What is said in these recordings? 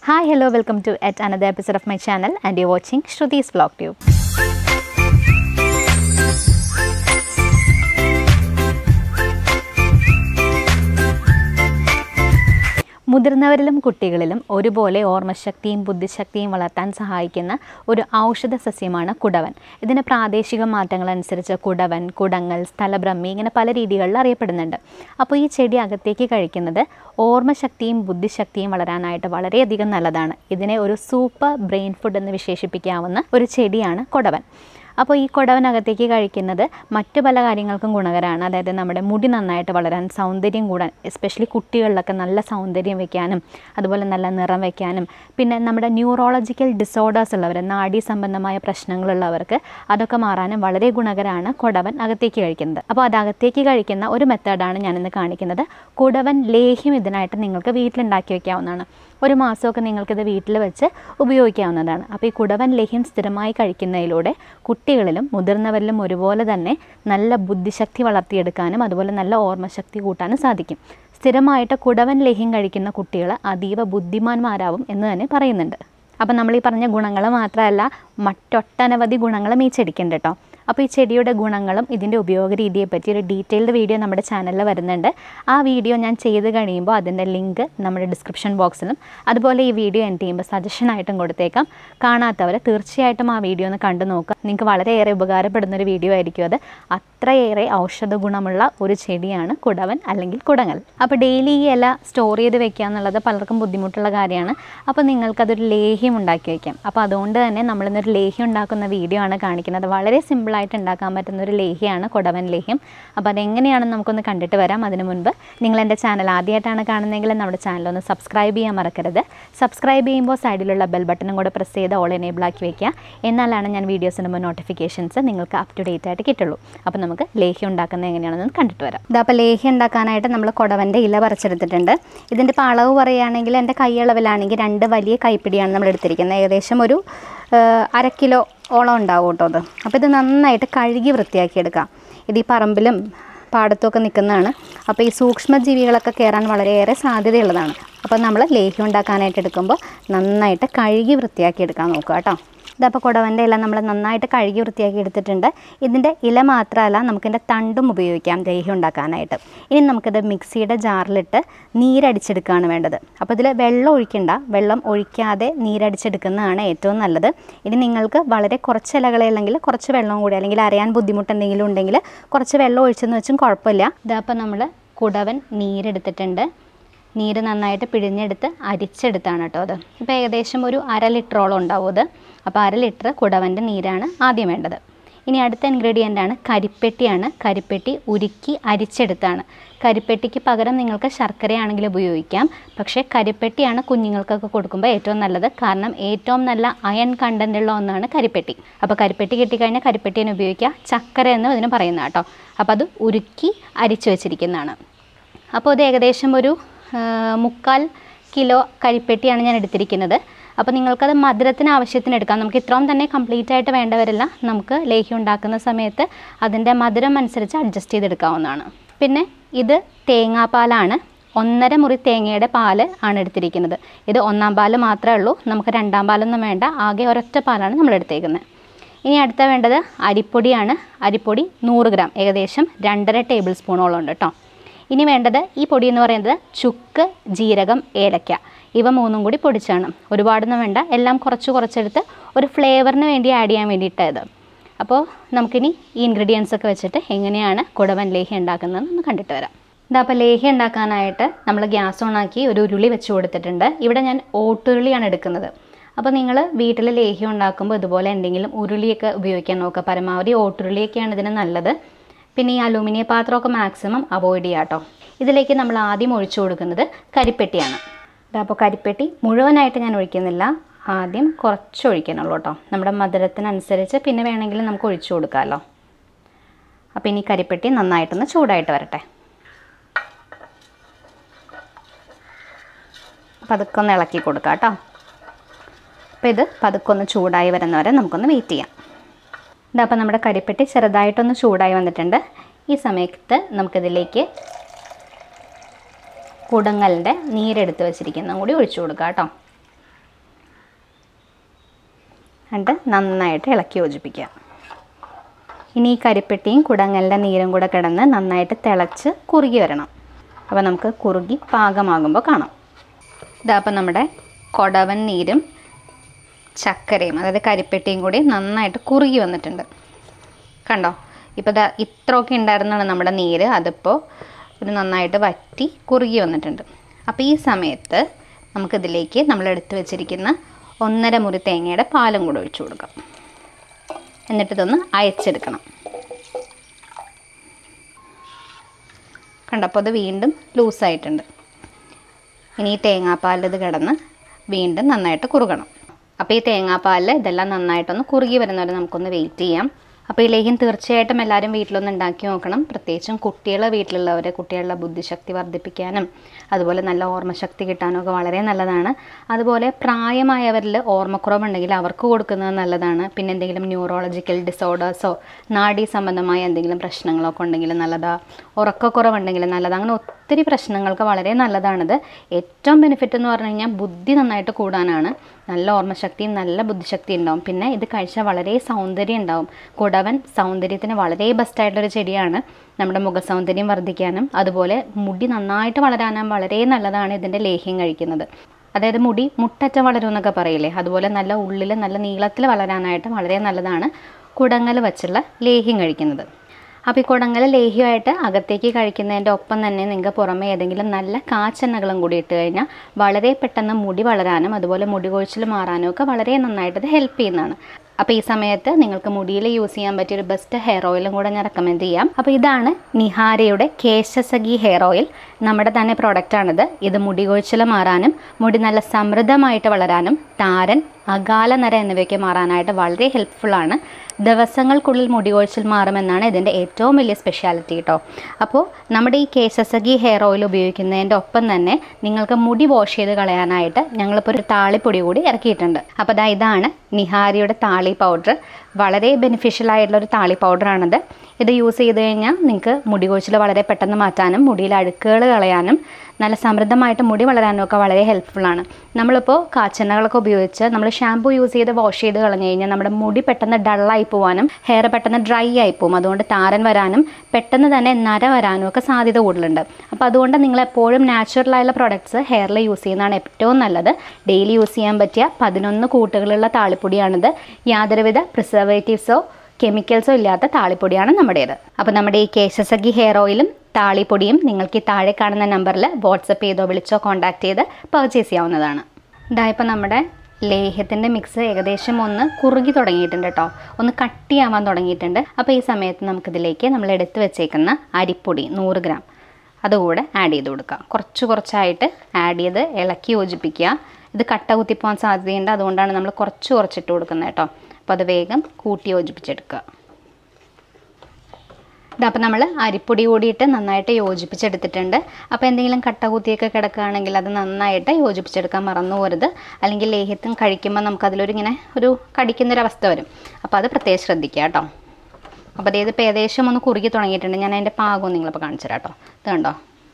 Hi, hello, welcome to yet another episode of my channel, and you're watching Shruti's Vlog Tube. മുതിർന്നവരിലും കുട്ടികളിലും ഒരുപോലെ ഓർമ്മശക്തിയും ബുദ്ധിശക്തിയും വളർത്താൻ സഹായിക്കുന്ന ഒരു ഔഷധ സസ്യമാണ് കുടവൻ ഇതിന് പ്രാദേശിക മാറ്റങ്ങളനുസരിച്ച് കുടവൻ കുടങ്ങൽ സ്ഥലഭ്രമി ഇങ്ങനെ പല രീതികളിൽ അറിയപ്പെടുന്നുണ്ട് അപ്പോൾ ഈ ചെടി അകത്തേക്ക് കഴിക്കുന്നത് ഓർമ്മശക്തിയും ബുദ്ധിശക്തിയും വളരാനായിട്ട് വളരെയധികം നല്ലതാണ് ഇതിനെ ഒരു സൂപ്പർ ബ്രെയിൻ ഫുഡ് എന്ന് വിശേഷിപ്പിക്കാവുന്ന ഒരു ചെടിയാണ് കുടവൻ അപ്പോൾ ഈ കുടവനകത്തേക്ക് കഴിക്കുന്നത് മറ്റു പല കാര്യങ്ങൾക്കും ഗുണകരമാണ് അതായത് നമ്മുടെ മുടി നന്നായിട്ട് വളരാൻ സൗന്ദര്യം കൂടാൻ എസ്പെഷ്യലി കുട്ടികളിലൊക്കെ നല്ല സൗന്ദര്യം വെക്കാനും അതുപോലെ നല്ല നിറം വെക്കാനും പിന്നെ നമ്മുടെ ന്യൂറോളജിക്കൽ ഡിസോർഡേഴ്സ് ഉള്ളവർ നാഡീ സംബന്ധമായ പ്രശ്നങ്ങളുള്ളവർക്ക് അതൊക്കെ മാറാനും വളരെ ഗുണകരമാണ് കുടവൻ അകത്തേക്ക് കഴിക്കുന്നത് അപ്പോൾ അത് അകത്തേക്ക് കഴിക്കുന്ന ഒരു മെത്തേഡാണ് ഞാനിന്ന് കാണിക്കുന്നത് കുടവൻ ലേഹ്യം ഇതിനായിട്ട് നിങ്ങൾക്ക് വീട്ടിലുണ്ടാക്കി വെക്കാവുന്നതാണ് ഒരു മാസമൊക്കെ നിങ്ങൾക്കിത് വീട്ടിൽ വെച്ച് ഉപയോഗിക്കാവുന്നതാണ് അപ്പോൾ ഈ കുടവൻ ലേഹ്യം സ്ഥിരമായി കഴിക്കുന്നതിലൂടെ കുട്ടികളിലും മുതിർന്നവരിലും ഒരുപോലെ തന്നെ നല്ല ബുദ്ധിശക്തി വളർത്തിയെടുക്കാനും അതുപോലെ നല്ല ഓർമ്മശക്തി കൂട്ടാനും സാധിക്കും സ്ഥിരമായിട്ട് കുടവൻ ലേഹ്യം കഴിക്കുന്ന കുട്ടികൾ അതീവ ബുദ്ധിമാന്മാരാവും എന്ന് തന്നെ പറയുന്നുണ്ട് അപ്പം നമ്മൾ ഈ പറഞ്ഞ ഗുണങ്ങൾ മാത്രമല്ല മറ്റൊട്ടനവധി ഗുണങ്ങളും ഈ ചെടിക്കുണ്ട് കേട്ടോ അപ്പോൾ ഈ ചെടിയുടെ ഗുണങ്ങളും ഇതിൻ്റെ ഉപയോഗ രീതിയെ പറ്റി ഒരു ഡീറ്റെയിൽഡ് വീഡിയോ നമ്മുടെ ചാനലിൽ വരുന്നുണ്ട് ആ വീഡിയോ ഞാൻ ചെയ്ത് കഴിയുമ്പോൾ അതിൻ്റെ ലിങ്ക് നമ്മുടെ ഡിസ്ക്രിപ്ഷൻ ബോക്സിലും അതുപോലെ ഈ വീഡിയോ എൻഡ് ചെയ്യുമ്പോൾ സജഷനായിട്ടും കൊടുത്തേക്കാം കാണാത്തവർ തീർച്ചയായിട്ടും ആ വീഡിയോ ഒന്ന് കണ്ടു നോക്കുക നിങ്ങൾക്ക് വളരെയേറെ ഉപകാരപ്പെടുന്ന ഒരു വീഡിയോ ആയിരിക്കും അത് അത്രയേറെ ഔഷധ ഗുണമുള്ള ഒരു ചെടിയാണ് കുടവൻ അല്ലെങ്കിൽ കുടങ്ങൽ അപ്പോൾ ഡെയിലി ഈ ഇല സ്റ്റോർ ചെയ്ത് വെക്കുക എന്നുള്ളത് പലർക്കും ബുദ്ധിമുട്ടുള്ള കാര്യമാണ് അപ്പോൾ നിങ്ങൾക്കതൊരു ലേഹ്യം ഉണ്ടാക്കി വയ്ക്കാം അപ്പോൾ അതുകൊണ്ട് തന്നെ നമ്മളിന്നൊരു ലേഹ്യം ഉണ്ടാക്കുന്ന വീഡിയോ ആണ് കാണിക്കുന്നത് വളരെ സിമ്പിളായിട്ട് ഉണ്ടാക്കാൻ പറ്റുന്ന ഒരു ലേഹ്യമാണ് കുടവൻ ലേഹ്യം അപ്പോൾ അതെങ്ങനെയാണെന്ന് നമുക്കൊന്ന് കണ്ടിട്ട് വരാം അതിനു മുൻപ് നിങ്ങൾ എൻ്റെ ചാനൽ ആദ്യമായിട്ടാണ് കാണുന്നതെങ്കിൽ നമ്മുടെ ചാനൽ ഒന്ന് സബ്സ്ക്രൈബ് ചെയ്യാൻ മറക്കരുത് സബ്സ്ക്രൈബ് ചെയ്യുമ്പോൾ സൈഡിലുള്ള ബെൽ ബട്ടണും കൂടെ പ്രസ് ചെയ്ത് ഓൾ എനേബിൾ ആക്കി വെക്കുക എന്നാലാണ് ഞാൻ വീഡിയോസ് ഇടുമ്പോൾ നോട്ടിഫിക്കേഷൻസ് നിങ്ങൾക്ക് അപ് ടു ഡേറ്റ് ആയിട്ട് കിട്ടുള്ളൂ അപ്പോൾ നമുക്ക് ലേഹ്യം ഉണ്ടാക്കുന്നത് എങ്ങനെയാണെന്ന് കണ്ടിട്ട് വരാം ഇതാ അപ്പോൾ ലേഹ്യം ഉണ്ടാക്കാനായിട്ട് നമ്മൾ കുടവൻ്റെ ഇല പറിച്ചെടുത്തിട്ടുണ്ട് ഇതിൻ്റെ ഇപ്പോൾ അളവ് പറയുകയാണെങ്കിൽ എൻ്റെ കൈയളവിലാണെങ്കിൽ രണ്ട് വലിയ കൈപ്പിടിയാണ് നമ്മൾ എടുത്തിരിക്കുന്നത് ഏകദേശം ഒരു ആ, അര കിലോ ഓളം ഉണ്ടാവും കേട്ടോ അത് അപ്പോൾ ഇത് നന്നായിട്ട് കഴുകി വൃത്തിയാക്കിയെടുക്കാം ഇത് ഈ പറമ്പിലും പാടത്തുമൊക്കെ നിൽക്കുന്നതാണ് അപ്പോൾ ഈ സൂക്ഷ്മജീവികളൊക്കെ കയറാൻ വളരെയേറെ സാധ്യതയുള്ളതാണ് അപ്പോൾ നമ്മൾ ലേഹ്യം ഉണ്ടാക്കാനായിട്ട് എടുക്കുമ്പോൾ നന്നായിട്ട് കഴുകി വൃത്തിയാക്കി എടുക്കാൻ നോക്കുക കേട്ടോ ഇതപ്പോൾ കുടവൻ്റെ ഇല നമ്മൾ നന്നായിട്ട് കഴുകി വൃത്തിയാക്കി എടുത്തിട്ടുണ്ട് ഇതിൻ്റെ ഇല മാത്രമല്ല നമുക്കിതിൻ്റെ തണ്ടും ഉപയോഗിക്കാം ലേഹ്യം ഉണ്ടാക്കാനായിട്ട് ഇനി നമുക്കിത് മിക്സിയുടെ ജാറിലിട്ട് നീരടിച്ചെടുക്കുകയാണ് വേണ്ടത് അപ്പോൾ ഇതിൽ വെള്ളം ഒഴിക്കണ്ട വെള്ളം ഒഴിക്കാതെ നീരടിച്ചെടുക്കുന്നതാണ് ഏറ്റവും നല്ലത് ഇനി നിങ്ങൾക്ക് വളരെ കുറച്ച് ഇലകളല്ലെങ്കിൽ കുറച്ച് വെള്ളം കൂടി അല്ലെങ്കിൽ അറിയാൻ ബുദ്ധിമുട്ട് എന്തെങ്കിലും ഉണ്ടെങ്കിൽ കുറച്ച് വെള്ളം ഒഴിച്ചെന്ന് വെച്ചും കുഴപ്പമില്ല ഇതപ്പോൾ നമ്മൾ കുടവൻ നീരെടുത്തിട്ടുണ്ട് നീര് നന്നായിട്ട് പിഴിഞ്ഞെടുത്ത് അരിച്ചെടുത്താണ് കേട്ടോ അത് ഇപ്പോൾ ഏകദേശം ഒരു അര ലിറ്ററോളം ഉണ്ടാവും അത് അപ്പോൾ അര ലിറ്റർ കുടവൻ്റെ നീരാണ് ആദ്യം വേണ്ടത് ഇനി അടുത്ത ഇൻഗ്രീഡിയൻ്റ് ആണ് കരിപ്പെട്ടിയാണ് കരിപ്പെട്ടി ഉരുക്കി അരിച്ചെടുത്താണ് കരിപ്പെട്ടിക്ക് പകരം നിങ്ങൾക്ക് ശർക്കരയാണെങ്കിൽ ഉപയോഗിക്കാം പക്ഷേ കരിപ്പെട്ടിയാണ് കുഞ്ഞുങ്ങൾക്കൊക്കെ കൊടുക്കുമ്പോൾ ഏറ്റവും നല്ലത് കാരണം ഏറ്റവും നല്ല അയൺ കണ്ടൻ്റ് ഉള്ള ഒന്നാണ് കരിപ്പെട്ടി അപ്പോൾ കരിപ്പെട്ടി കിട്ടിക്കഴിഞ്ഞാൽ കരിപ്പെട്ടി തന്നെ ഉപയോഗിക്കുക ചക്കര എന്ന് ഇതിന് പറയുന്ന കേട്ടോ അപ്പോൾ അത് ഉരുക്കി അരിച്ചു വെച്ചിരിക്കുന്നതാണ് അപ്പോൾ ഇത് ഏകദേശം ഒരു ആ, മുക്കാൽ കിലോ കരിപ്പെട്ടിയാണ് ഞാൻ എടുത്തിരിക്കുന്നത് അപ്പോൾ നിങ്ങൾക്കത് മധുരത്തിന് ആവശ്യത്തിന് എടുക്കാം നമുക്ക് ഇത്രയും തന്നെ കംപ്ലീറ്റ് ആയിട്ട് വേണ്ടവരില്ല നമുക്ക് ലേഹ്യം ഉണ്ടാക്കുന്ന സമയത്ത് അതിൻ്റെ മധുരം അനുസരിച്ച് അഡ്ജസ്റ്റ് ചെയ്തെടുക്കാവുന്നതാണ് പിന്നെ ഇത് തേങ്ങാപ്പാലാണ് ഒന്നര മുറി തേങ്ങയുടെ പാല് ആണ് എടുത്തിരിക്കുന്നത് ഇത് ഒന്നാം പാല് മാത്രമേ ഉള്ളൂ നമുക്ക് രണ്ടാം പാലൊന്നും വേണ്ട ആകെ ഒരൊറ്റ പാലാണ് നമ്മൾ എടുത്തേക്കുന്നത് ഇനി അടുത്ത വേണ്ടത് അരിപ്പൊടിയാണ് അരിപ്പൊടി നൂറ് ഗ്രാം ഏകദേശം രണ്ടര ടേബിൾ സ്പൂണോളം ഉണ്ട് കേട്ടോ ഇനി വേണ്ടത് ഈ പൊടി എന്ന് പറയുന്നത് ചുക്ക് ജീരകം ഏലക്ക ഇവ മൂന്നും കൂടി പൊടിച്ചാണ് ഒരുപാടൊന്നും വേണ്ട എല്ലാം കുറച്ച് കുറച്ചെടുത്ത് ഒരു ഫ്ലേവറിന് വേണ്ടി ആഡ് ചെയ്യാൻ വേണ്ടിയിട്ടത് അപ്പോൾ നമുക്കിനി ഈ ഇൻഗ്രീഡിയൻസ് ഒക്കെ വെച്ചിട്ട് എങ്ങനെയാണ് കുടവൻ ലേഹ്യം ഉണ്ടാക്കുന്നതെന്ന് ഒന്ന് കണ്ടിട്ട് വരാം ഇതാ അപ്പോൾ ലേഹ്യം ഉണ്ടാക്കാനായിട്ട് നമ്മൾ ഗ്യാസ് ഓണാക്കി ഒരു ഉരുളി വെച്ച് കൊടുത്തിട്ടുണ്ട് ഇവിടെ ഞാൻ ഓട്ടുരുളിയാണ് എടുക്കുന്നത് അപ്പോൾ നിങ്ങൾ വീട്ടിൽ ലേഹ്യം ഉണ്ടാക്കുമ്പോൾ ഇതുപോലെ എന്തെങ്കിലും ഉരുളിയൊക്കെ ഉപയോഗിക്കാൻ നോക്കുക പരമാവധി ഓട്ടുരുളിയൊക്കെയാണ് ഇതിന് നല്ലത് പിന്നെ ഈ അലൂമിനിയം പാത്രമൊക്കെ മാക്സിമം അവോയ്ഡ് ചെയ്യുക കേട്ടോ ഇതിലേക്ക് നമ്മൾ ആദ്യം ഒഴിച്ചു കൊടുക്കുന്നത് കരിപ്പെട്ടിയാണ് ഇതാ അപ്പോൾ കരിപ്പെട്ടി മുഴുവനായിട്ട് ഞാൻ ഒഴിക്കുന്നില്ല ആദ്യം കുറച്ച് ഒഴിക്കാനുള്ളൂ കേട്ടോ നമ്മുടെ മധുരത്തിനനുസരിച്ച് പിന്നെ വേണമെങ്കിൽ നമുക്ക് ഒഴിച്ചു കൊടുക്കാമല്ലോ അപ്പോൾ ഇനി കരിപ്പെട്ടി നന്നായിട്ടൊന്ന് ചൂടായിട്ട് വരട്ടെ പതുക്കെ ഒന്ന് ഇളക്കി കൊടുക്കാം കേട്ടോ അപ്പോൾ ഇത് പതുക്കെ ഒന്ന് ചൂടായി വരുന്നവരെ നമുക്കൊന്ന് വെയിറ്റ് ചെയ്യാം ഇതാ അപ്പോൾ നമ്മുടെ കരിപ്പെട്ടി ചെറുതായിട്ടൊന്ന് ചൂടായി വന്നിട്ടുണ്ട് ഈ സമയത്ത് നമുക്കിതിലേക്ക് കുടങ്ങലിൻ്റെ നീരെടുത്ത് വെച്ചിരിക്കുന്നതും കൂടി ഒഴിച്ചു കൊടുക്കാം കേട്ടോ എന്നിട്ട് നന്നായിട്ട് ഇളക്കി യോജിപ്പിക്കുക ഇനി ഈ കരിപ്പെട്ടിയും കുടങ്ങലിൻ്റെ നീരും കൂടെ കിടന്ന് നന്നായിട്ട് തിളച്ച് കുറുകി വരണം അപ്പോൾ നമുക്ക് കുറുകി പാകമാകുമ്പോൾ കാണാം ഇതാ അപ്പം നമ്മുടെ കൊടവൻ നീരും ചക്കരയും അതായത് കരിപ്പെട്ടിയും കൂടി നന്നായിട്ട് കുറുകി വന്നിട്ടുണ്ട് കണ്ടോ ഇപ്പോൾ ഇതാ ഇത്രയൊക്കെ ഉണ്ടായിരുന്നാണ് നമ്മുടെ നീര് അതിപ്പോൾ ഇത് നന്നായിട്ട് വറ്റി കുറുകി വന്നിട്ടുണ്ട് അപ്പോൾ ഈ സമയത്ത് നമുക്കിതിലേക്ക് നമ്മൾ എടുത്തു വെച്ചിരിക്കുന്ന ഒന്നര മുറി തേങ്ങയുടെ പാലും കൂടെ ഒഴിച്ചു കൊടുക്കാം എന്നിട്ട് ഇതൊന്ന് അയച്ചെടുക്കണം കണ്ടപ്പോൾ അത് വീണ്ടും ലൂസായിട്ടുണ്ട് ഇനി ഈ തേങ്ങാപ്പാലിൽ ഇത് കിടന്ന് വീണ്ടും നന്നായിട്ട് കുറുകണം അപ്പോൾ ഈ തേങ്ങാപ്പാലിൽ ഇതെല്ലാം നന്നായിട്ടൊന്ന് കുറുകി വരുന്നവരെ നമുക്കൊന്ന് വെയിറ്റ് ചെയ്യാം അപ്പോൾ ഈ ലേഹ്യം തീർച്ചയായിട്ടും എല്ലാവരും വീട്ടിലൊന്ന് ഉണ്ടാക്കി നോക്കണം പ്രത്യേകിച്ചും കുട്ടികളെ വീട്ടിലുള്ളവർ കുട്ടികളുടെ ബുദ്ധിശക്തി വർദ്ധിപ്പിക്കാനും അതുപോലെ നല്ല ഓർമ്മശക്തി കിട്ടാനും ഒക്കെ വളരെ നല്ലതാണ് അതുപോലെ പ്രായമായവരിൽ ഓർമ്മക്കുറവുണ്ടെങ്കിൽ അവർക്ക് കൊടുക്കുന്നത് നല്ലതാണ് പിന്നെ എന്തെങ്കിലും ന്യൂറോളജിക്കൽ ഡിസോർഡേഴ്സോ നാഡീ സംബന്ധമായ എന്തെങ്കിലും പ്രശ്നങ്ങളൊക്കെ ഉണ്ടെങ്കിൽ നല്ലതാ ഉറക്കക്കുറവുണ്ടെങ്കിൽ നല്ലതാണ് അങ്ങനെ ഒത്തിരി പ്രശ്നങ്ങൾക്ക് വളരെ നല്ലതാണിത് ഏറ്റവും ബെനിഫിറ്റ് എന്ന് പറഞ്ഞു കഴിഞ്ഞാൽ ബുദ്ധി നന്നായിട്ട് കൂടാനാണ് നല്ല ഓർമ്മശക്തിയും നല്ല ബുദ്ധിശക്തി ഉണ്ടാവും പിന്നെ ഇത് കഴിച്ചാൽ വളരെ സൗന്ദര്യം ഉണ്ടാവും കുടവൻ സൗന്ദര്യത്തിന് വളരെ ബെസ്റ്റ് ആയിട്ടുള്ളൊരു ചെടിയാണ് നമ്മുടെ മുഖസൗന്ദര്യം വർദ്ധിക്കാനും അതുപോലെ മുടി നന്നായിട്ട് വളരാനും വളരെ നല്ലതാണ് ഇതിൻ്റെ ലേഹ്യം കഴിക്കുന്നത് അതായത് മുടി മുട്ടറ്റ വളരും എന്നൊക്കെ പറയില്ലേ അതുപോലെ നല്ല ഉള്ളിൽ നല്ല നീളത്തിൽ വളരാനായിട്ട് വളരെ നല്ലതാണ് കുടങ്ങൽ വച്ചുള്ള ലേഹ്യം കഴിക്കുന്നത് അപ്പോൾ ഈ കുടങ്ങൽ ലേഹ്യമായിട്ട് അകത്തേക്ക് കഴിക്കുന്നതിൻ്റെ ഒപ്പം തന്നെ നിങ്ങൾക്ക് പുറമെ ഏതെങ്കിലും നല്ല കാച്ചെണ്ണകളും കൂടി ഇട്ട് കഴിഞ്ഞാൽ വളരെ പെട്ടെന്ന് മുടി വളരാനും അതുപോലെ മുടി കൊഴിച്ചിൽ മാറാനും ഒക്കെ വളരെ നന്നായിട്ട് ഇത് ഹെൽപ്പ് ചെയ്യുന്നതാണ് അപ്പോൾ ഈ സമയത്ത് നിങ്ങൾക്ക് മുടിയിൽ യൂസ് ചെയ്യാൻ പറ്റിയ ഒരു ബെസ്റ്റ് ഹെയർ ഓയിലും കൂടെ ഞാൻ റെക്കമെൻഡ് ചെയ്യാം അപ്പോൾ ഇതാണ് നിഹാരയുടെ കേശസഖി ഹെയർ ഓയിൽ നമ്മുടെ തന്നെ പ്രോഡക്റ്റാണിത് ഇത് മുടി കൊഴിച്ചിൽ മാറാനും മുടി നല്ല സമൃദ്ധമായിട്ട് വളരാനും താരൻ അകാല നര എന്നിവയ്ക്ക് മാറാനായിട്ട് വളരെ ഹെൽപ്ഫുള്ളാണ് ദിവസങ്ങൾക്കുള്ളിൽ മുടി കൊഴിച്ചിൽ മാറുമെന്നാണ് ഇതിൻ്റെ ഏറ്റവും വലിയ സ്പെഷ്യാലിറ്റി കേട്ടോ അപ്പോൾ നമ്മുടെ ഈ കേശസഖി ഹെയർ ഓയിൽ ഉപയോഗിക്കുന്നതിൻ്റെ ഒപ്പം തന്നെ നിങ്ങൾക്ക് മുടി വാഷ് ചെയ്ത് കളയാനായിട്ട് ഞങ്ങളിപ്പോൾ ഒരു താളിപ്പൊടി കൂടി ഇറക്കിയിട്ടുണ്ട് അപ്പോൾ ദാ ഇതാണ് നിഹാരിയുടെ താളി പൗഡർ വളരെ ബെനിഫിഷ്യൽ ആയിട്ടുള്ള ഒരു താളി പൗഡറാണിത് ഇത് യൂസ് ചെയ്ത് കഴിഞ്ഞാൽ നിങ്ങൾക്ക് മുടി കൊഴിച്ചിൽ വളരെ പെട്ടെന്ന് മാറ്റാനും മുടിയിൽ അഴുക്കുകൾ കളയാനും നല്ല സമൃദ്ധമായിട്ട് മുടി വളരാനും ഒക്കെ വളരെ ഹെൽപ്ഫുള്ളാണ് നമ്മളിപ്പോൾ കാച്ചെണ്ണകളൊക്കെ ഉപയോഗിച്ച് നമ്മൾ ഷാമ്പു യൂസ് ചെയ്ത് വാഷ് ചെയ്ത് കളഞ്ഞു കഴിഞ്ഞാൽ നമ്മുടെ മുടി പെട്ടെന്ന് ഡള്ളായി പോകാനും ഹെയർ പെട്ടെന്ന് ഡ്രൈ ആയി പോകും അതുകൊണ്ട് താരൻ വരാനും പെട്ടെന്ന് തന്നെ നര വരാനും ഒക്കെ സാധ്യത കൂടുതലുണ്ട് അപ്പോൾ അതുകൊണ്ട് നിങ്ങൾ എപ്പോഴും നാച്ചുറലായുള്ള പ്രോഡക്ട്സ് ഹെയറിൽ യൂസ് ചെയ്യുന്നതാണ് ഏറ്റവും നല്ലത് ഡെയിലി യൂസ് ചെയ്യാൻ പറ്റിയ പതിനൊന്ന് കൂട്ടുകളുള്ള താളിപ്പൊടിയാണിത് യാതൊരുവിധ പ്രിസർവേറ്റീവ്സോ കെമിക്കൽസോ ഇല്ലാത്ത താളിപ്പൊടിയാണ് നമ്മുടേത് അപ്പോൾ നമ്മുടെ ഈ കേശസഖി ഹെയർ ഓയിലും താളിപ്പൊടിയും നിങ്ങൾക്ക് ഈ താഴെ കാണുന്ന നമ്പറിൽ വാട്സപ്പ് ചെയ്തോ വിളിച്ചോ കോൺടാക്ട് ചെയ്ത് പർച്ചേസ് ചെയ്യാവുന്നതാണ് ഇതായപ്പോൾ നമ്മുടെ ലേഹ്യത്തിൻ്റെ മിക്സ് ഏകദേശം ഒന്ന് കുറുകി തുടങ്ങിയിട്ടുണ്ട് കേട്ടോ ഒന്ന് കട്ടിയാവാൻ തുടങ്ങിയിട്ടുണ്ട് അപ്പോൾ ഈ സമയത്ത് നമുക്കിതിലേക്ക് നമ്മൾ എടുത്ത് വെച്ചേക്കുന്ന അരിപ്പൊടി നൂറ് ഗ്രാം അതുകൂടെ ആഡ് ചെയ്ത് കൊടുക്കുക കുറച്ച് കുറച്ചായിട്ട് ആഡ് ചെയ്ത് ഇളക്കി യോജിപ്പിക്കുക ഇത് കട്ട കുത്തിപ്പോകാൻ സാധ്യതയുണ്ട് അതുകൊണ്ടാണ് നമ്മൾ കുറച്ച് കുറച്ചിട്ട് കൊടുക്കുന്നത് കേട്ടോ അപ്പോൾ അത് വേഗം കൂട്ടി യോജിപ്പിച്ചെടുക്കുക ഇതപ്പോൾ നമ്മൾ അരിപ്പൊടി കൂടിയിട്ട് നന്നായിട്ട് യോജിപ്പിച്ചെടുത്തിട്ടുണ്ട് അപ്പോൾ എന്തെങ്കിലും കട്ട കുത്തിയൊക്കെ കിടക്കുകയാണെങ്കിൽ അത് നന്നായിട്ട് യോജിപ്പിച്ചെടുക്കാൻ മറന്നു പോരുത് അല്ലെങ്കിൽ ലേഹ്യത്തും കഴിക്കുമ്പോൾ നമുക്കതിലൊരു ഇങ്ങനെ ഒരു കടിക്കുന്നൊരവസ്ഥ വരും അപ്പോൾ അത് പ്രത്യേകം ശ്രദ്ധിക്കുക കേട്ടോ അപ്പോൾ അതേത് ഇപ്പോൾ ഏകദേശം ഒന്ന് കുറുകി തുടങ്ങിയിട്ടുണ്ട് ഞാൻ അതിൻ്റെ പാകവും നിങ്ങളിപ്പോൾ കാണിച്ചു തരാം കേട്ടോ ഇത് കണ്ടോ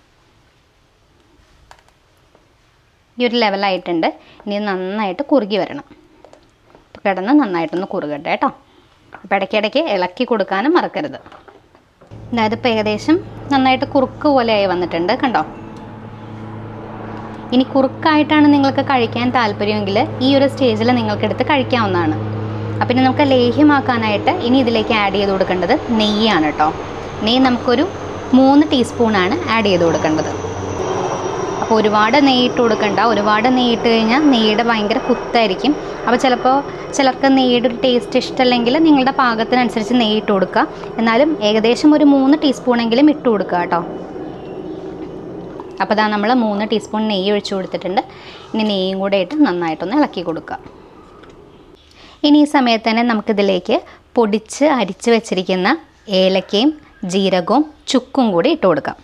ഈ ഒരു ലെവലായിട്ടുണ്ട് ഇനി ഇത് നന്നായിട്ട് കുറുകി വരണം അപ്പോൾ കിടന്ന് നന്നായിട്ടൊന്ന് കുറുകട്ടെ കേട്ടോ അപ്പോൾ ഇടയ്ക്കിടയ്ക്ക് ഇളക്കി കൊടുക്കാനും മറക്കരുത് അതായത് ഇപ്പോൾ ഏകദേശം നന്നായിട്ട് കുറുക്ക് പോലെയായി വന്നിട്ടുണ്ട് കണ്ടോ ഇനി കുറുക്കായിട്ടാണ് നിങ്ങൾക്ക് കഴിക്കാൻ താല്പര്യമെങ്കിൽ ഈ ഒരു സ്റ്റേജിൽ നിങ്ങൾക്ക് എടുത്ത് കഴിക്കാവുന്നതാണ് അപ്പം ഇനി നമുക്ക് ലേഹ്യമാക്കാനായിട്ട് ഇനി ഇതിലേക്ക് ആഡ് ചെയ്ത് കൊടുക്കേണ്ടത് നെയ്യാണ് കേട്ടോ നെയ്യ് നമുക്കൊരു മൂന്ന് ടീസ്പൂണാണ് ആഡ് ചെയ്ത് കൊടുക്കേണ്ടത് അപ്പോൾ ഒരുപാട് നെയ്യ് ഇട്ട് കൊടുക്കണ്ട ഒരുപാട് നെയ്യ് ഇട്ട് കഴിഞ്ഞാൽ നെയ്യുടെ ഭയങ്കര കുത്തായിരിക്കും അപ്പോൾ ചിലപ്പോൾ ചിലർക്ക് നെയ്യുടെ ഒരു ടേസ്റ്റ് ഇഷ്ടമല്ലെങ്കിൽ നിങ്ങളുടെ പാകത്തിനനുസരിച്ച് നെയ്യ് ഇട്ട് കൊടുക്കുക എന്നാലും ഏകദേശം ഒരു മൂന്ന് ടീസ്പൂണെങ്കിലും ഇട്ട് കൊടുക്കുക കേട്ടോ അപ്പോൾ ഇതാ നമ്മൾ മൂന്ന് ടീസ്പൂൺ നെയ്യ് ഒഴിച്ചു കൊടുത്തിട്ടുണ്ട് ഇനി നെയ്യും കൂടെ ഇട്ട് നന്നായിട്ടൊന്ന് ഇളക്കി കൊടുക്കുക ഇനി ഈ സമയത്ത് തന്നെ നമുക്കിതിലേക്ക് പൊടിച്ച് അരിച്ച് വെച്ചിരിക്കുന്ന ഏലക്കയും ജീരകവും ചുക്കും കൂടി ഇട്ട് കൊടുക്കാം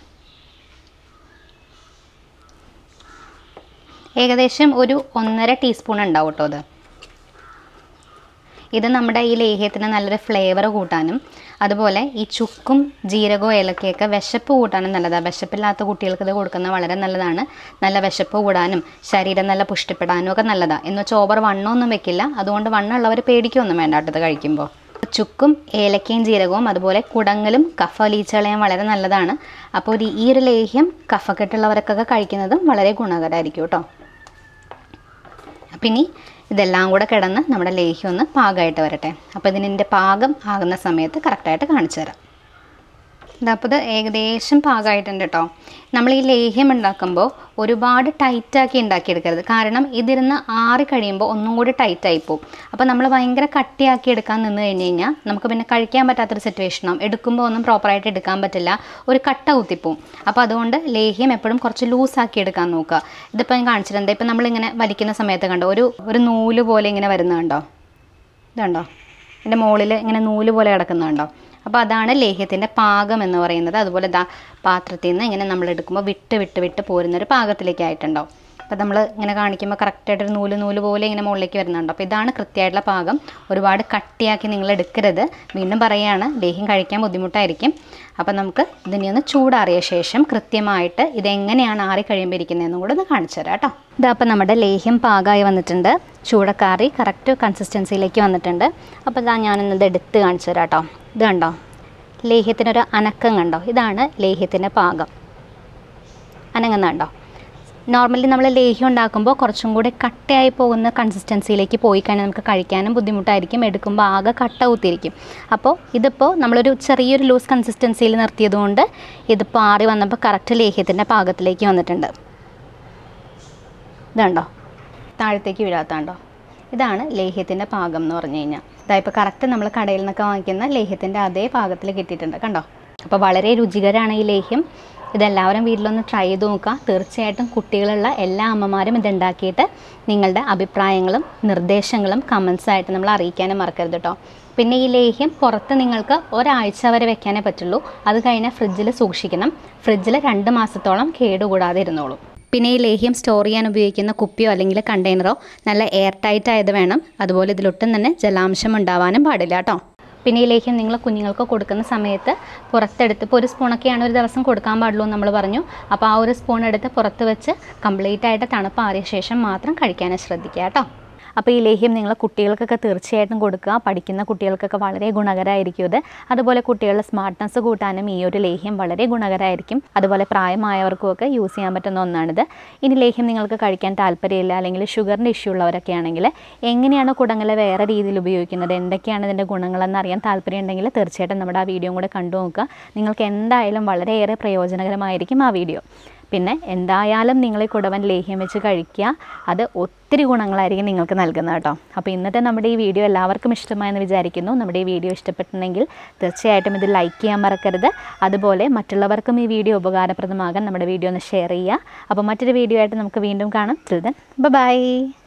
ഏകദേശം ഒരു ഒന്നര ടീസ്പൂൺ ഉണ്ടാവും കേട്ടോ അത് ഇത് നമ്മുടെ ഈ ലേഹ്യത്തിന് നല്ലൊരു ഫ്ലേവർ കൂട്ടാനും അതുപോലെ ഈ ചുക്കും ജീരകവും ഏലക്കയൊക്കെ വിശപ്പ് കൂട്ടാനും നല്ലതാണ് വിശപ്പില്ലാത്ത കുട്ടികൾക്ക് ഇത് കൊടുക്കുന്നത് വളരെ നല്ലതാണ് നല്ല വിശപ്പ് കൂടാനും ശരീരം നല്ല പുഷ്ടിപ്പെടാനും ഒക്കെ നല്ലതാണ് എന്ന് വെച്ചാൽ ഓവർ വണ്ണമൊന്നും വെക്കില്ല അതുകൊണ്ട് വണ്ണമുള്ളവർ പേടിക്കൊന്നും വേണ്ട കേട്ടോ ഇത് കഴിക്കുമ്പോൾ ചുക്കും ഏലക്കയും ജീരകവും അതുപോലെ കുടങ്ങലും കഫ ലീച്ചളയും വളരെ നല്ലതാണ് അപ്പോൾ ഒരു ഈ ഒരു ലേഹ്യം കഫക്കെട്ടുള്ളവർക്കൊക്കെ കഴിക്കുന്നതും വളരെ ഗുണകരമായിരിക്കും കേട്ടോ അപ്പം ഇനി ഇതെല്ലാം കൂടെ കിടന്ന് നമ്മുടെ ലേഹ്യം ഒന്ന് പാകമായിട്ട് വരട്ടെ അപ്പോൾ ഇതിൻ്റെ പാകം ആകുന്ന സമയത്ത് കറക്റ്റായിട്ട് കാണിച്ചു തരാം അപ്പോൾ ഇത് ഏകദേശം പാകമായിട്ടുണ്ട് കേട്ടോ നമ്മൾ ഈ ലേഹ്യം ഉണ്ടാക്കുമ്പോൾ ഒരുപാട് ടൈറ്റാക്കി ഉണ്ടാക്കിയെടുക്കരുത് കാരണം ഇതിരുന്ന് ആറി കഴിയുമ്പോൾ ഒന്നും കൂടി ടൈറ്റായി പോകും അപ്പോൾ നമ്മൾ ഭയങ്കര കട്ടിയാക്കി എടുക്കാൻ നിന്ന് കഴിഞ്ഞ് കഴിഞ്ഞാൽ നമുക്ക് പിന്നെ കഴിക്കാൻ പറ്റാത്തൊരു സിറ്റുവേഷനാവും എടുക്കുമ്പോൾ ഒന്നും പ്രോപ്പറായിട്ട് എടുക്കാൻ പറ്റില്ല ഒരു കട്ട കുത്തിപ്പോവും അപ്പോൾ അതുകൊണ്ട് ലേഹ്യം എപ്പോഴും കുറച്ച് ലൂസാക്കി എടുക്കാൻ നോക്കുക ഇതിപ്പോൾ ഞാൻ കാണിച്ചിട്ടുണ്ട് ഇപ്പം നമ്മളിങ്ങനെ വലിക്കുന്ന സമയത്ത് കണ്ടോ ഒരു ഒരു നൂല് പോലെ ഇങ്ങനെ വരുന്നത് കണ്ടോ ഇതുണ്ടോ ഇതിൻ്റെ മുകളിൽ ഇങ്ങനെ നൂല് പോലെ കിടക്കുന്നുണ്ടോ അപ്പോൾ അതാണ് ലേഹ്യത്തിൻ്റെ പാകം എന്ന് പറയുന്നത് അതുപോലെ ദാ പാത്രത്തിൽ നിന്ന് ഇങ്ങനെ നമ്മൾ എടുക്കുമ്പോൾ വിട്ട് വിട്ട് വിട്ട് പോരുന്നൊരു പാകത്തിലേക്ക് ആയിട്ടുണ്ടാവും അപ്പോൾ നമ്മൾ ഇങ്ങനെ കാണിക്കുമ്പോൾ കറക്റ്റായിട്ടൊരു നൂല് നൂല് പോലെ ഇങ്ങനെ മുകളിലേക്ക് വരുന്നുണ്ട് അപ്പോൾ ഇതാണ് കൃത്യമായിട്ടുള്ള പാകം ഒരുപാട് കട്ടിയാക്കി നിങ്ങൾ എടുക്കരുത് വീണ്ടും പറയുകയാണ് ലേഹ്യം കഴിക്കാൻ ബുദ്ധിമുട്ടായിരിക്കും അപ്പോൾ നമുക്ക് ഇതിനെ ഒന്ന് ചൂടാറിയ ശേഷം കൃത്യമായിട്ട് ഇതെങ്ങനെയാണ് ആറി കഴിയുമ്പോൾ ഇരിക്കുന്നതെന്നും കൂടെ ഒന്ന് കാണിച്ചു തരാം കേട്ടോ ഇതാ അപ്പോൾ നമ്മുടെ ലേഹ്യം പാകമായി വന്നിട്ടുണ്ട് ചൂടക്കാറി കറക്റ്റ് കൺസിസ്റ്റൻസിയിലേക്ക് വന്നിട്ടുണ്ട് അപ്പോൾ ഇതാ ഞാനിന്നത് എടുത്ത് കാണിച്ചു തരാം കേട്ടോ ഇത് കണ്ടോ ലേഹ്യത്തിനൊരു അനക്കം കണ്ടോ ഇതാണ് ലേഹ്യത്തിൻ്റെ പാകം അനങ്ങുന്നുണ്ടോ നോർമലി നമ്മൾ ലേഹ്യം ഉണ്ടാക്കുമ്പോൾ കുറച്ചും കൂടി കട്ടയായി പോകുന്ന കൺസിസ്റ്റൻസിയിലേക്ക് പോയി കഴിഞ്ഞാൽ നമുക്ക് കഴിക്കാനും ബുദ്ധിമുട്ടായിരിക്കും എടുക്കുമ്പോൾ ആകെ കട്ട കുത്തിയിരിക്കും അപ്പോൾ ഇതിപ്പോൾ നമ്മളൊരു ചെറിയൊരു ലൂസ് കൺസിസ്റ്റൻസിയിൽ നിർത്തിയതുകൊണ്ട് ഇതിപ്പോൾ ആറി വന്നപ്പോൾ കറക്റ്റ് ലേഹ്യത്തിൻ്റെ പാകത്തിലേക്ക് വന്നിട്ടുണ്ട് ഇതുണ്ടോ താഴത്തേക്ക് വീഴാത്താണ്ടോ ഇതാണ് ലേഹ്യത്തിൻ്റെ പാകം എന്ന് പറഞ്ഞു കഴിഞ്ഞാൽ ഇതായിപ്പോൾ കറക്റ്റ് നമ്മൾ കടയിൽ നിന്നൊക്കെ വാങ്ങിക്കുന്ന ലേഹ്യത്തിൻ്റെ അതേ പാകത്തിൽ കിട്ടിയിട്ടുണ്ട് കണ്ടോ അപ്പോൾ വളരെ രുചികരമാണ് ഈ ലേഹ്യം ഇതെല്ലാവരും വീട്ടിലൊന്ന് ട്രൈ ചെയ്ത് നോക്കുക തീർച്ചയായിട്ടും കുട്ടികളുള്ള എല്ലാ അമ്മമാരും ഇതുണ്ടാക്കിയിട്ട് നിങ്ങളുടെ അഭിപ്രായങ്ങളും നിർദ്ദേശങ്ങളും കമൻസായിട്ട് നമ്മൾ അറിയിക്കാനും മറക്കരുത് കേട്ടോ പിന്നെ ഈ ലേഹ്യം പുറത്ത് നിങ്ങൾക്ക് ഒരാഴ്ച വരെ വെക്കാനേ പറ്റുള്ളൂ അത് കഴിഞ്ഞാൽ ഫ്രിഡ്ജിൽ സൂക്ഷിക്കണം ഫ്രിഡ്ജിൽ രണ്ട് മാസത്തോളം കേടുകൂടാതെ ഇരുന്നോളും പിന്നെ ഈ ലേഹ്യം സ്റ്റോർ ചെയ്യാൻ ഉപയോഗിക്കുന്ന കുപ്പിയോ അല്ലെങ്കിൽ കണ്ടെയ്നറോ നല്ല എയർ ടൈറ്റ് ആയത് വേണം അതുപോലെ ഇതിലൊട്ടും തന്നെ ജലാംശം ഉണ്ടാവാനും പാടില്ല കേട്ടോ പിന്നെ ഈ ലേഹ്യം നിങ്ങൾ കുഞ്ഞുങ്ങൾക്ക് കൊടുക്കുന്ന സമയത്ത് പുറത്തെടുത്ത് ഇപ്പോൾ ഒരു സ്പൂണൊക്കെയാണ് ഒരു ദിവസം കൊടുക്കാൻ പാടുള്ളൂ എന്ന് നമ്മൾ പറഞ്ഞു അപ്പോൾ ആ ഒരു സ്പൂൺ എടുത്ത് പുറത്ത് വെച്ച് കംപ്ലീറ്റ് ആയിട്ട് തണുപ്പാറിയ ശേഷം മാത്രം കഴിക്കാനും ശ്രദ്ധിക്കുക കേട്ടോ അപ്പോൾ ഈ ലേഹ്യം നിങ്ങൾ കുട്ടികൾക്കൊക്കെ തീർച്ചയായിട്ടും കൊടുക്കുക പഠിക്കുന്ന കുട്ടികൾക്കൊക്കെ വളരെ ഗുണകരമായിരിക്കും ഇത് അതുപോലെ കുട്ടികളുടെ സ്മാർട്ട്നെസ് കൂട്ടാനും ഈ ഒരു ലേഹ്യം വളരെ ഗുണകരമായിരിക്കും അതുപോലെ പ്രായമായവർക്കും ഒക്കെ യൂസ് ചെയ്യാൻ പറ്റുന്ന ഒന്നാണിത് ഇനി ലേഹ്യം നിങ്ങൾക്ക് കഴിക്കാൻ താല്പര്യമില്ല അല്ലെങ്കിൽ ഷുഗറിൻ്റെ ഇഷ്യൂ ഉള്ളവരൊക്കെ ആണെങ്കിൽ എങ്ങനെയാണ് കുടങ്ങളെ വേറെ രീതിയിൽ ഉപയോഗിക്കുന്നത് എന്തൊക്കെയാണ് ഇതിൻ്റെ ഗുണങ്ങളെന്ന് അറിയാൻ താല്പര്യം ഉണ്ടെങ്കിൽ തീർച്ചയായിട്ടും നമ്മുടെ ആ വീഡിയോ കൂടെ കണ്ടു നോക്കുക നിങ്ങൾക്ക് എന്തായാലും വളരെയേറെ പ്രയോജനകരമായിരിക്കും ആ വീഡിയോ പിന്നെ എന്തായാലും നിങ്ങൾ ഈ കുടവൻ ലേഹ്യം വെച്ച് കഴിക്കുക അത് ഒത്തിരി ഗുണങ്ങളായിരിക്കും നിങ്ങൾക്ക് നൽകുന്നത് കേട്ടോ അപ്പോൾ ഇന്നത്തെ നമ്മുടെ ഈ വീഡിയോ എല്ലാവർക്കും ഇഷ്ടമായെന്ന് വിചാരിക്കുന്നു നമ്മുടെ ഈ വീഡിയോ ഇഷ്ടപ്പെട്ടിട്ടുണ്ടെങ്കിൽ തീർച്ചയായിട്ടും ഇത് ലൈക്ക് ചെയ്യാൻ മറക്കരുത് അതുപോലെ മറ്റുള്ളവർക്കും ഈ വീഡിയോ ഉപകാരപ്രദമാകാൻ നമ്മുടെ വീഡിയോ ഒന്ന് ഷെയർ ചെയ്യുക അപ്പോൾ മറ്റൊരു വീഡിയോ ആയിട്ട് നമുക്ക് വീണ്ടും കാണാം ചിൽഡൻ ബൈ